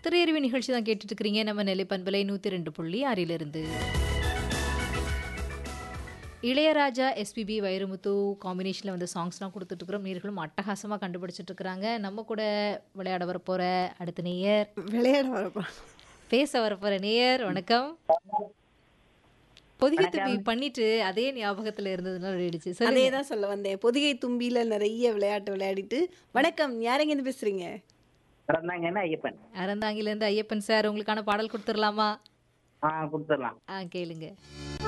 திரையறிவு நிகழ்ச்சி தான் கேட்டுட்டு இருக்கிறீங்க நம்ம நெல்லை பண்பலை நூற்றி ரெண்டு புள்ளி ஆறிலிருந்து இளையராஜா எஸ்பிபி வைரமுத்து காம்பினேஷனில் வந்து சாங்ஸ்லாம் கொடுத்துட்ருக்குறோம் நீர்களும் அட்டகாசமாக கண்டுபிடிச்சிட்டு இருக்கிறாங்க நம்ம கூட விளையாட வரப்போகிற அடுத்த நேயர் விளையாட வரப்போ பேச வரப்போகிற நேயர் வணக்கம் பொதிகை தும்பி பண்ணிட்டு அதே ஞாபகத்தில் இருந்ததுனால ஓடிடுச்சு அதே சொல்லுங்க தான் சொல்ல வந்தேன் பொதிகை தும்பியில நிறைய விளையாட்டு விளையாடிட்டு வணக்கம் யாரெங்க இருந்து பேசுறீங்க பிறந்தாங்கன்னா ஐயப்பன் அறந்தாங்கிலேருந்து ஐயப்பன் சார் உங்களுக்கான பாடல் கொடுத்துடலாமா ஆ கொடுத்துடலாம் ஆ கேளுங்க